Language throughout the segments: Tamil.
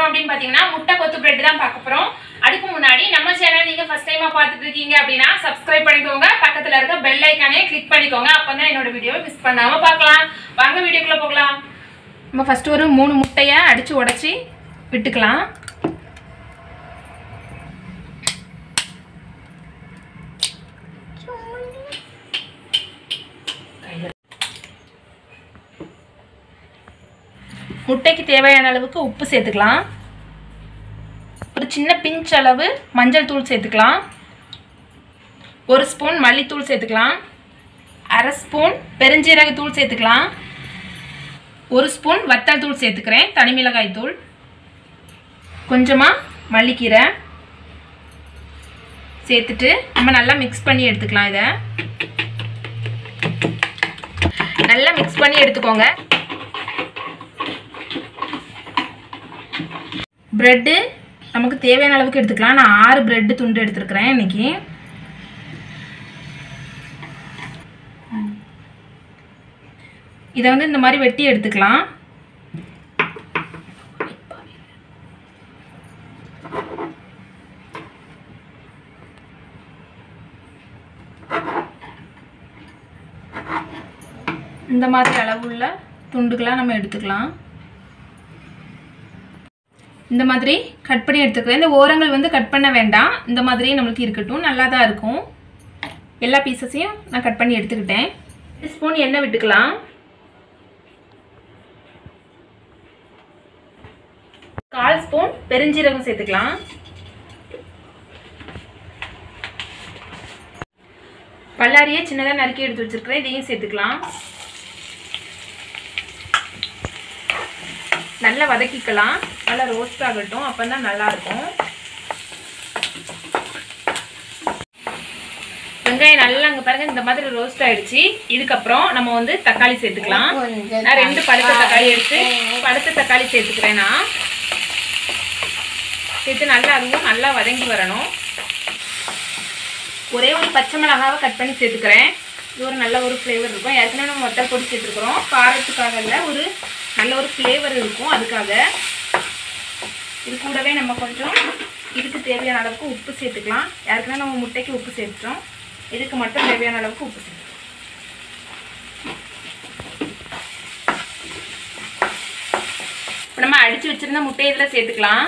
அப்படின்னு பாத்தீங்கன்னா முட்டை கொத்து பிரெட் தான் பார்க்க போறோம் அதுக்கு முன்னாடி நம்ம சேனல் நீங்க ஃபர்ஸ்ட் டைமா பார்த்துட்டு இருக்கீங்க அப்படின்னா சப்ஸ்கிரைப் பண்ணிக்கோங்க பக்கத்துல இருக்க பெல் ஐக்கானே கிளிக் பண்ணிக்கோங்க அப்பதான் என்னோட வீடியோவை மிஸ் பண்ணாம பார்க்கலாம் வாங்க வீடியோக்குள்ள போகலாம் நம்ம ஃபர்ஸ்ட் ஒரு மூணு முட்டையை அடிச்சு உடைச்சி விட்டுக்கலாம் முட்டைக்கு தேவையான அளவுக்கு உப்பு சேர்த்துக்கலாம் ஒரு சின்ன பிஞ்ச் அளவு மஞ்சள் தூள் சேர்த்துக்கலாம் ஒரு ஸ்பூன் மல்லித்தூள் சேர்த்துக்கலாம் அரை ஸ்பூன் பெருஞ்சீரக தூள் சேர்த்துக்கலாம் ஒரு ஸ்பூன் வத்தல் தூள் சேர்த்துக்கிறேன் தனி மிளகாய் தூள் கொஞ்சமாக மல்லிக்கீரை சேர்த்துட்டு நம்ம நல்லா மிக்ஸ் பண்ணி எடுத்துக்கலாம் இதை நல்லா மிக்ஸ் பண்ணி எடுத்துக்கோங்க ப்ரெட்டு நமக்கு தேவையான அளவுக்கு எடுத்துக்கலாம் நான் ஆறு ப்ரெட்டு துண்டு எடுத்துருக்கிறேன் இன்னைக்கு இதை வந்து இந்த மாதிரி வெட்டி எடுத்துக்கலாம் இந்த மாதிரி அளவுள்ள துண்டுகளாக நம்ம எடுத்துக்கலாம் இந்த மாதிரி கட் பண்ணி எடுத்துக்கிறேன் இந்த ஓரங்கள் வந்து கட் பண்ண வேண்டாம் இந்த மாதிரியே நம்மளுக்கு இருக்கட்டும் நல்லா தான் இருக்கும் எல்லா பீசஸையும் நான் கட் பண்ணி எடுத்துக்கிட்டேன் ஸ்பூன் எண்ணெய் விட்டுக்கலாம் கால் ஸ்பூன் பெருஞ்சீரகம் சேர்த்துக்கலாம் பல்லாரியை சின்னதாக நறுக்கி எடுத்து வச்சிருக்கிறேன் இதையும் சேர்த்துக்கலாம் நல்லா வதக்கிக்கலாம் நல்லா ரோஸ்ட் ஆகட்டும் அப்போ தான் நல்லாயிருக்கும் வெங்காயம் நல்லா அங்கே பாருங்க இந்த மாதிரி ரோஸ்ட் ஆயிடுச்சு இதுக்கப்புறம் நம்ம வந்து தக்காளி சேர்த்துக்கலாம் நான் ரெண்டு பழுத்த தக்காளி எடுத்து பழுத்த தக்காளி சேர்த்துக்கிறேன் நான் சேர்த்து நல்லா அதுவும் நல்லா வதங்கி வரணும் ஒரே ஒரு பச்சை மிளகாவை கட் பண்ணி சேர்த்துக்கிறேன் இது ஒரு நல்ல ஒரு ஃப்ளேவர் இருக்கும் ஏற்கனவே நம்ம வத்தல் பொடி சேர்த்துருக்குறோம் காரத்துக்காக இல்லை ஒரு நல்ல ஒரு ஃப்ளேவர் இருக்கும் அதுக்காக இது கூடவே நம்ம கொஞ்சம் இதுக்கு தேவையான அளவுக்கு உப்பு சேர்த்துக்கலாம் ஏற்கனவே நம்ம முட்டைக்கு உப்பு சேர்த்துட்டோம் இதுக்கு மட்டும் தேவையான அளவுக்கு உப்பு சேர்த்துக்கலாம் இப்போ நம்ம அடித்து வச்சிருந்த முட்டையை இதில் சேர்த்துக்கலாம்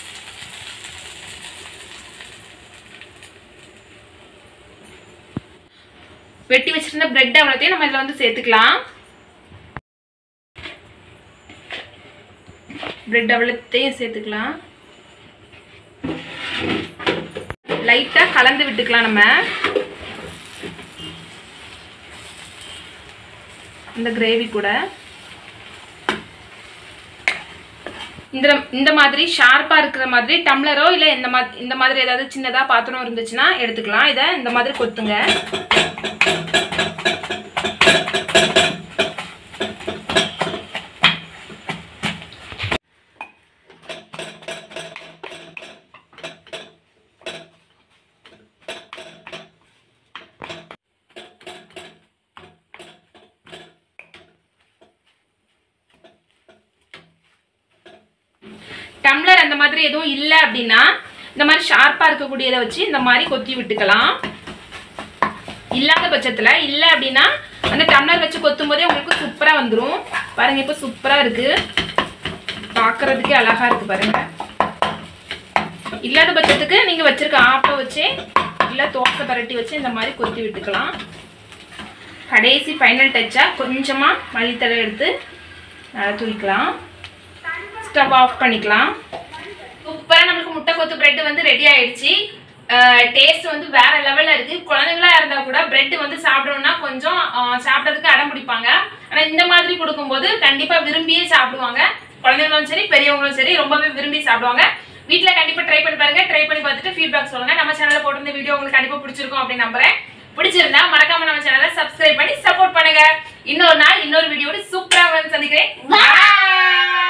வெட்டி வச்சிருந்த பிரெட் அவ்வளோத்தையும் நம்ம இதில் வந்து சேர்த்துக்கலாம் பிரெட் அவ்வளோத்தையும் சேர்த்துக்கலாம் லைட்டாக கலந்து விட்டுக்கலாம் நம்ம இந்த கிரேவி கூட இந்த இந்த மாதிரி ஷார்ப்பாக இருக்கிற மாதிரி டம்ளரோ இல்லை இந்த மாதிரி இந்த மாதிரி ஏதாவது சின்னதாக பாத்திரம் இருந்துச்சுன்னா எடுத்துக்கலாம் இதை இந்த மாதிரி கொத்துங்க டம்ளர் அந்த மாதிரி எதுவும் இல்லை அப்படின்னா இந்த மாதிரி ஷார்ப்பாக இருக்கக்கூடியதை வச்சு இந்த மாதிரி கொத்தி விட்டுக்கலாம் இல்லாத பட்சத்தில் இல்லை அப்படின்னா அந்த டம்ளர் வச்சு கொத்தும் போதே உங்களுக்கு சூப்பராக வந்துடும் பாருங்க இப்போ சூப்பராக இருக்கு பார்க்கறதுக்கே அழகா இருக்கு பாருங்க இல்லாத பட்சத்துக்கு நீங்கள் வச்சிருக்க ஆப்பை வச்சு இல்லை தோசை பரட்டி வச்சு இந்த மாதிரி கொத்தி விட்டுக்கலாம் கடைசி ஃபைனல் டச்சாக கொஞ்சமாக மல்லித்தலை எடுத்து நல்லா தூக்கிக்கலாம் ஸ்டவ் ஆஃப் பண்ணிக்கலாம் சூப்பராக நம்மளுக்கு முட்டை கொத்து பிரெட் வந்து ரெடி ஆயிடுச்சு டேஸ்ட் வந்து வேற லெவல்ல இருக்கு குழந்தைங்களா இருந்தா கூட பிரெட் வந்து சாப்பிடணும்னா கொஞ்சம் அஹ், சாப்பிடறதுக்கு அடம் பிடிப்பாங்க ஆனா இந்த மாதிரி கொடுக்கும்போது கண்டிப்பா விரும்பியே சாப்பிடுவாங்க குழந்தைங்களும் சரி பெரியவங்களும் சரி ரொம்பவே விரும்பி சாப்பிடுவாங்க வீட்ல கண்டிப்பா ட்ரை பண்ணி பாருங்க ட்ரை பண்ணி பார்த்துட்டு ஃபீட்பேக் சொல்லுங்க நம்ம சேனல்ல போட்டிருந்த வீடியோ உங்களுக்கு கண்டிப்பா பிடிச்சிருக்கும் அப்படின்னு நம்புறேன் பிடிச்சிருந்தா மறக்காம நம்ம சேனலை சப்ஸ்கிரைப் பண்ணி சப்போர்ட் பண்ணுங்க இன்னொரு நாள் இன்னொரு வீடியோட சூப்பரா வந்து சந்திக்கிறேன் Bye.